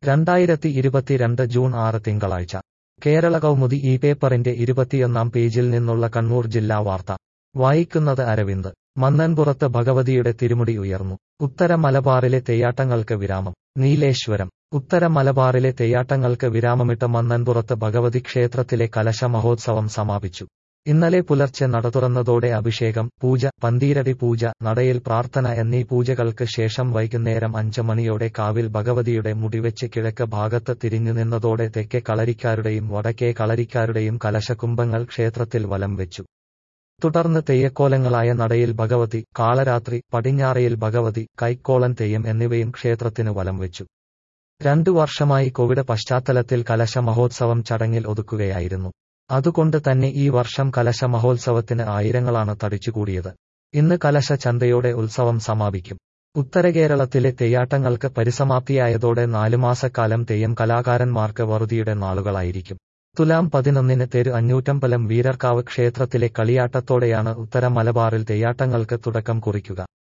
രണ്ടായിരത്തി ഇരുപത്തിരണ്ട് ജൂൺ ആറ് തിങ്കളാഴ്ച കേരള കൗമുദി ഈ പേപ്പറിന്റെ ഇരുപത്തിയൊന്നാം പേജിൽ നിന്നുള്ള കണ്ണൂർ ജില്ലാ വാർത്ത വായിക്കുന്നത് അരവിന്ദ് മന്നൻപുറത്ത് ഭഗവതിയുടെ തിരുമുടി ഉയർന്നു ഉത്തര മലബാറിലെ തെയ്യാട്ടങ്ങൾക്ക് വിരാമം നീലേശ്വരം ഉത്തര മലബാറിലെ തെയ്യാട്ടങ്ങൾക്ക് വിരാമമിട്ട മന്നൻപുറത്ത് ഭഗവതി ക്ഷേത്രത്തിലെ കലശ മഹോത്സവം സമാപിച്ചു ഇന്നലെ പുലർച്ചെ നട തുറന്നതോടെ അഭിഷേകം പൂജ പന്തീരടി പൂജ നടയിൽ പ്രാർത്ഥന എന്നീ പൂജകൾക്ക് ശേഷം വൈകുന്നേരം അഞ്ച് മണിയോടെ കാവിൽ ഭഗവതിയുടെ മുടിവെച്ച് കിഴക്ക് ഭാഗത്ത് തിരിഞ്ഞു നിന്നതോടെ തെക്കേ കളരിക്കാരുടെയും വടക്കേ കളരിക്കാരുടെയും കലശകുംഭങ്ങൾ ക്ഷേത്രത്തിൽ വലം വെച്ചു തുടർന്ന് തെയ്യക്കോലങ്ങളായ നടയിൽ ഭഗവതി കാളരാത്രി പടിഞ്ഞാറയിൽ ഭഗവതി കൈക്കോളൻ തെയ്യം എന്നിവയും ക്ഷേത്രത്തിന് വലം വെച്ചു രണ്ടു വർഷമായി കോവിഡ് പശ്ചാത്തലത്തിൽ കലശ മഹോത്സവം ചടങ്ങിൽ ഒതുക്കുകയായിരുന്നു അതുകൊണ്ട് തന്നെ ഈ വർഷം കലശ മഹോത്സവത്തിന് ആയിരങ്ങളാണ് തടിച്ചുകൂടിയത് ഇന്ന് കലശ ചന്തയോടെ ഉത്സവം സമാപിക്കും ഉത്തരകേരളത്തിലെ തെയ്യാട്ടങ്ങൾക്ക് പരിസമാപ്തിയായതോടെ നാലുമാസക്കാലം തെയ്യം കലാകാരന്മാർക്ക് വറുതിയുടെ നാളുകളായിരിക്കും തുലാം പതിനൊന്നിന് തെരു അഞ്ഞൂറ്റമ്പലം വീരർക്കാവ് ക്ഷേത്രത്തിലെ കളിയാട്ടത്തോടെയാണ് ഉത്തര മലബാറിൽ തെയ്യാട്ടങ്ങൾക്ക് തുടക്കം കുറിക്കുക